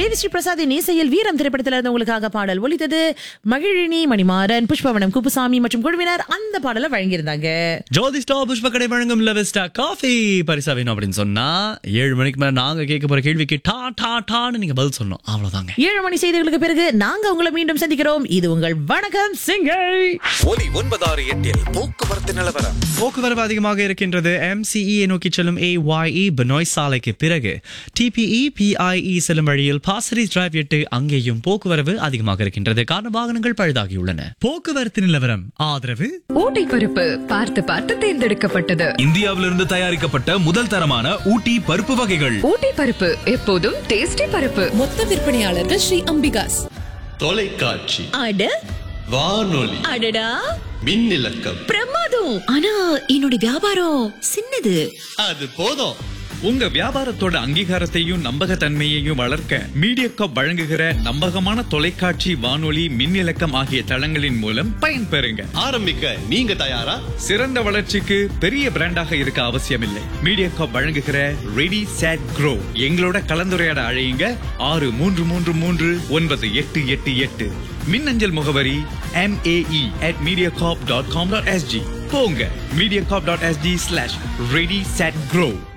தேவிஸ்ரீ பிரசாத்தின் இசையில் வீரம் திரைப்படத்தில் இருந்து உங்களுக்காக பாடல் ஒலித்தது மகிழினி மணிமாறன் புஷ்பவனம் குப்புசாமி மற்றும் குழுவினர் அந்த பாடலை வழங்கியிருந்தாங்க ஜோதி ஸ்டாப் புஷ்ப கடை வழங்கும் லெவஸ்டா காஃபி பரிசா வேணும் அப்படின்னு சொன்னா ஏழு மணிக்கு மேல நாங்க கேட்க போற கேள்விக்கு டா டா டான்னு நீங்க பதில் சொல்லணும் அவ்வளவுதாங்க ஏழு மணி செய்திகளுக்கு பிறகு நாங்க உங்களை மீண்டும் சந்திக்கிறோம் இது உங்கள் வணக்கம் சிங்கை ஒலி ஒன்பதாறு எட்டில் போக்குவரத்து நிலவரம் போக்குவரவு அதிகமாக இருக்கின்றது MCE -யை நோக்கி செல்லும் AYE பெனோய் சாலைக்கு பிறகு TPE PIE செல்லும் வழியில் பாசரிஸ் டிரைவ் எட்டு அங்கேயும் போக்குவரவு அதிகமாக இருக்கின்றது காரண வாகனங்கள் பழுதாகியுள்ளன போக்குவரத்து நிலவரம் ஆதரவு ஊட்டி பருப்பு பார்த்து பார்த்து தேர்ந்தெடுக்கப்பட்டது இந்தியாவிலிருந்து தயாரிக்கப்பட்ட முதல் தரமான ஊட்டி பருப்பு வகைகள் ஊட்டி பருப்பு எப்போதும் டேஸ்டி பருப்பு மொத்த விற்பனையாளர்கள் ஸ்ரீ அம்பிகாஸ் தொலைக்காட்சி அட வானொலி அடடா மின்னிலக்கம் பிரமாதம் ஆனா என்னோட வியாபாரம் சின்னது அது போதும் உங்க வியாபாரத்தோட அங்கீகாரத்தையும் நம்பகத்தன்மையையும் வளர்க்க மீடியாகாப் வழங்குகிற நம்பகமான தொலைக்காட்சி வானொலி மின்னிலக்கம் ஆகிய தளங்களின் மூலம் பயன்பெறுங்க ஆரம்பிக்க நீங்க தயாரா சிறந்த வளர்ச்சிக்கு பெரிய பிராண்டாக இருக்க அவசியமில்லை மீடியாகாப் வழங்குகிற ரெடி சேட் க்ரோ எங்களோட கலந்துரையாட அழையுங்க ஆறு மூன்று மூன்று மூன்று ஒன்பது எட்டு எட்டு எட்டு மின்னஞ்சல் முகவரி MAE at mediacorp.com.sg போங்க mediacorp.sg slash ready set grow